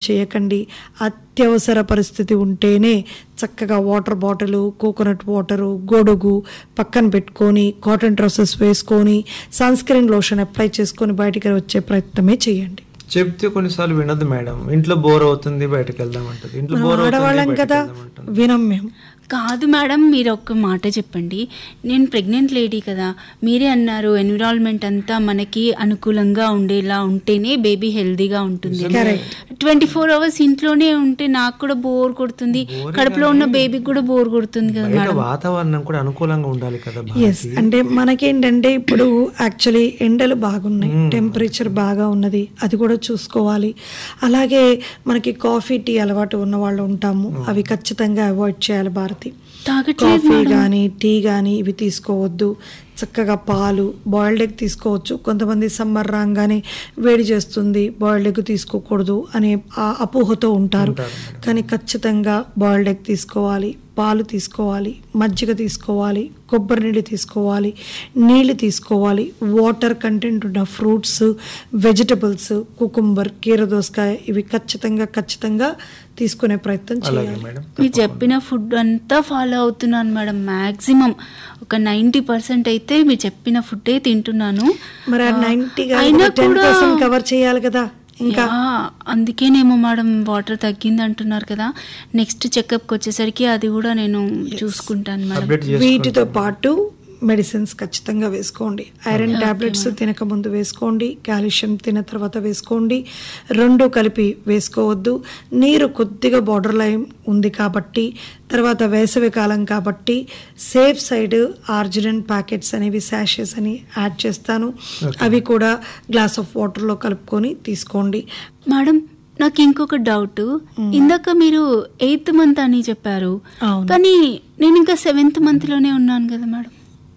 చేయకండి అత్యవసర పరిస్థితి ఉంటేనే చక్కగా వాటర్ బాటిల్ కోకోనట్ వాటరు గొడుగు పక్కన పెట్టుకొని కాటన్ డ్రెస్సెస్ వేసుకొని సన్ స్క్రీన్ లోషన్ అప్లై చేసుకొని బయటికి వచ్చే ప్రయత్నమే చేయండి చెప్తే కొన్నిసార్లు వినదు మేడం ఇంట్లో బోర్ అవుతుంది బయటకు వెళ్దామంటది ఇంట్లో మనం బోర్ ఆడవాళ్ళం అవుతుంది కదా బయటకు వెళ్దామంటది. వినం మేము కాదు మేడం మీరు ఒక్క మాట చెప్పండి నేను ప్రెగ్నెంట్ లేడీ కదా మీరే అన్నారు ఎన్విరాన్మెంట్ అంతా మనకి అనుకూలంగా ఉండేలా ఉంటేనే బేబీ హెల్దీగా ఉంటుంది Correct. ట్వంటీ ఫోర్ అవర్స్ ఇంట్లోనే ఉంటే నాకు కూడా బోర్ కొడుతుంది కడుపులో ఉన్న బేబీకి కూడా బోర్ కొడుతుంది కదా బయట మేడం వాతావరణం కూడా అనుకూలంగా ఉండాలి కదా ఎస్ అంటే మనకేంటంటే ఇప్పుడు యాక్చువల్లీ ఎండలు బాగున్నాయి టెంపరేచర్ బాగా ఉన్నది అది కూడా చూసుకోవాలి అలాగే మనకి కాఫీ టీ అలవాటు ఉన్న వాళ్ళు ఉంటాము అవి ఖచ్చితంగా అవాయిడ్ చేయాలి భారతి తాగట్లేదు కాఫీ కానీ టీ కానీ ఇవి తీసుకోవద్దు చక్కగా పాలు బాయిల్డ్ ఎగ్ తీసుకోవచ్చు కొంతమంది సమ్మర్ రాగానే వేడి చేస్తుంది బాయిల్డ్ ఎగ్ తీసుకోకూడదు అనే ఆ అపోహతో ఉంటారు కానీ ఖచ్చితంగా బాయిల్డ్ ఎగ్ తీసుకోవాలి పాలు తీసుకోవాలి మజ్జిగ తీసుకోవాలి కొబ్బరి నీళ్ళు తీసుకోవాలి నీళ్ళు తీసుకోవాలి వాటర్ కంటెంట్ ఉన్న ఫ్రూట్స్ వెజిటబుల్స్ కుకుంబర్ కీరదోసకాయ ఇవి ఖచ్చితంగా ఖచ్చితంగా తీసుకునే ప్రయత్నం అలాగే చేయాలి మేడం మీరు చెప్పిన ఫుడ్ అంతా ఫాలో అవుతున్నాను మేడం మాక్సిమం ఒక నైంటీ పర్సెంట్ అయితే మీరు చెప్పిన ఫుడ్డే తింటున్నాను మరి ఆ ఆ, నైన్టీ అయినా టెన్ కూడా పర్సెంట్ కవర్ చేయాలి కదా ఇంకా యా, అందుకేనేమో మేడం వాటర్ తగ్గింది అంటున్నారు కదా నెక్స్ట్ చెకప్కి వచ్చేసరికి అది కూడా నేను చూసుకుంటాను మేడం అప్డేట్ వీటితో పాటు మెడిసిన్స్ ఖచ్చితంగా వేసుకోండి ఐరన్ టాబ్లెట్స్ తినక ముందు వేసుకోండి కాల్షియం తిన్న తర్వాత వేసుకోండి రెండు కలిపి వేసుకోవద్దు నీరు కొద్దిగా బార్డర్ లైన్ ఉంది కాబట్టి తర్వాత వేసవి కాలం కాబట్టి సేఫ్ సైడ్ ఆర్జినన్ ప్యాకెట్స్ అనేవి శాషెస్ అని యాడ్ చేస్తాను అవి కూడా గ్లాస్ ఆఫ్ వాటర్లో కలుపుకొని తీసుకోండి మేడం నాకు ఇంకొక డౌట్ ఇందాక మీరు ఎయిత్ మంత్ అని చెప్పారు అవును. కానీ నేను ఇంకా సెవెంత్ మంత్ లోనే ఉన్నాను కదా మేడం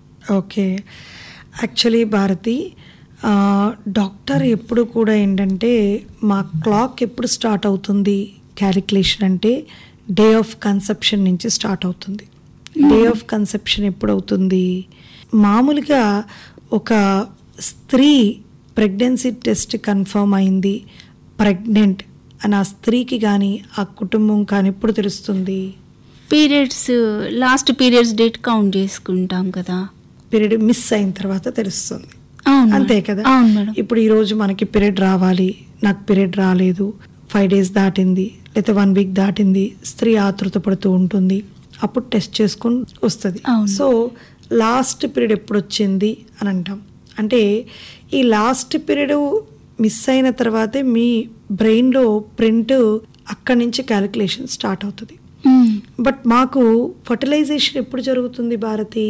ఓకే యాక్చువల్లీ భారతి ఆ, డాక్టర్ ఎప్పుడు కూడా ఏంటంటే మా క్లాక్ ఎప్పుడు స్టార్ట్ అవుతుంది క్యాలిక్యులేషన్ అంటే డే ఆఫ్ కన్సెప్షన్ నుంచి స్టార్ట్ అవుతుంది డే ఆఫ్ కన్సెప్షన్ ఎప్పుడు అవుతుంది మామూలుగా ఒక స్త్రీ ప్రెగ్నెన్సీ టెస్ట్ కన్ఫర్మ్ అయింది ప్రెగ్నెంట్ అని ఆ స్త్రీకి కానీ ఆ కుటుంబం కానీ ఎప్పుడు తెలుస్తుంది periods last periods date count చేసుకుంటాం కదా పీరియడ్ మిస్ అయిన తర్వాత తెలుస్తుంది అవును అంతే మేడం. కదా అవును మేడం ఇప్పుడు ఈ రోజు మనకి పీరియడ్ రావాలి నాకు పీరియడ్ రాలేదు ఫైవ్ డేస్ దాటింది లేకపోతే వన్ వీక్ దాటింది స్త్రీ ఆతృత పడుతూ ఉంటుంది అప్పుడు టెస్ట్ చేసుకొని వస్తుంది అవును. సో లాస్ట్ పీరియడ్ ఎప్పుడు వచ్చింది అని అంటాం అంటే ఈ లాస్ట్ పీరియడ్ మిస్ అయిన తర్వాతే మీ బ్రెయిన్లో ప్రింట్ అక్కడి నుంచి క్యాలిక్యులేషన్ స్టార్ట్ అవుతుంది మ్మ్. బట్ మాకు ఫర్టిలైజేషన్ ఎప్పుడు జరుగుతుంది భారతి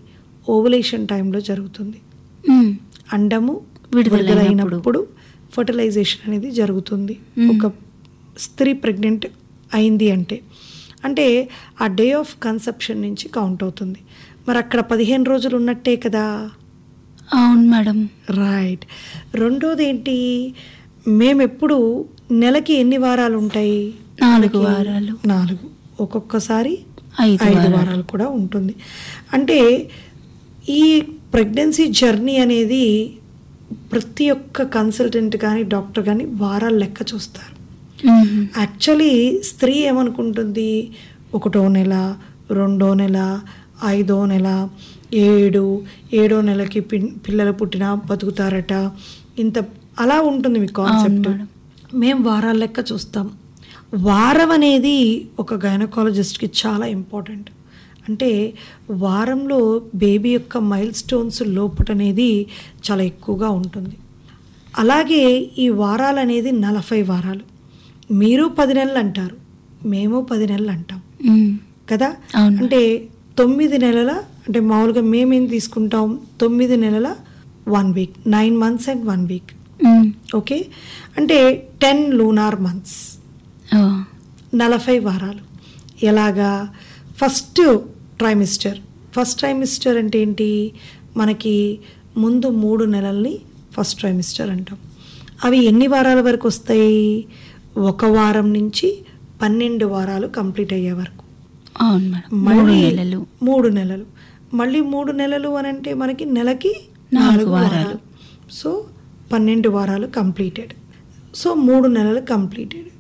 ఓవులేషన్ టైంలో జరుగుతుంది మ్మ్. అండము విడుదలైనప్పుడు. విడుదలైనప్పుడు ఫర్టిలైజేషన్ అనేది జరుగుతుంది ఒక స్త్రీ ప్రెగ్నెంట్ అయింది అంటే అంటే ఆ డే ఆఫ్ కన్సెప్షన్ నుంచి కౌంట్ అవుతుంది మరి అక్కడ పదిహేను రోజులు ఉన్నట్టే కదా అవును మేడం రైట్ రెండోది ఏంటి మేము ఎప్పుడు నెలకి ఎన్ని వారాలు ఉంటాయి నాలుగు మనకి వారాలు. నాలుగు ఒక్కొక్కసారి ఐదు ఐదు వారాలు. వారాలు కూడా ఉంటుంది అంటే ఈ ప్రెగ్నెన్సీ జర్నీ అనేది ప్రతి ఒక్క కన్సల్టెంట్ కానీ డాక్టర్ కానీ వారాలు లెక్క చూస్తారు మ్మ్. యాక్చువల్లీ స్త్రీ ఏమనుకుంటుంది ఒకటో నెల రెండో నెల ఐదో నెల ఏడు ఏడో నెలకి పిన్ పిల్లలు పుట్టినా బతుకుతారట ఇంత అలా ఉంటుంది మీ కాన్సెప్ట్ మేడం. మేము వారాల లెక్క చూస్తాం వారం అనేది ఒక గైనకాలజిస్ట్కి చాలా ఇంపార్టెంట్ అంటే వారంలో బేబీ యొక్క మైల్ స్టోన్స్ లోపట అనేది చాలా ఎక్కువగా ఉంటుంది అలాగే ఈ వారాలు అనేది నలభై వారాలు మీరు పది నెలలు అంటారు మేము పది నెలలు అంటాం మ్మ్. కదా అవును. అంటే తొమ్మిది నెలల అంటే మామూలుగా మేమేం తీసుకుంటాం తొమ్మిది నెలల one week nine months and one week hmm. Okay అంటే టెన్ లూనార్ మంత్స్ ఓ. నలభై వారాలు ఎలాగా ఫస్ట్ ట్రైమిస్టర్ ఫస్ట్ ట్రైమిస్టర్ అంటే ఏంటి మనకి ముందు మూడు నెలల్ని ఫస్ట్ ట్రైమిస్టర్ అంటాం అవి ఎన్ని వారాల వరకు వస్తాయి ఒక వారం నుంచి పన్నెండు వారాలు కంప్లీట్ అయ్యే వరకు అవును మేడం మూడు మళ్ళీ నెలలు మూడు నెలలు మళ్ళీ మూడు నెలలు అని అంటే మనకి నెలకి నాలుగు నాలుగు వారాలు. వారాలు సో పన్నెండు వారాలు కంప్లీటెడ్ సో మూడు నెలలు కంప్లీటెడ్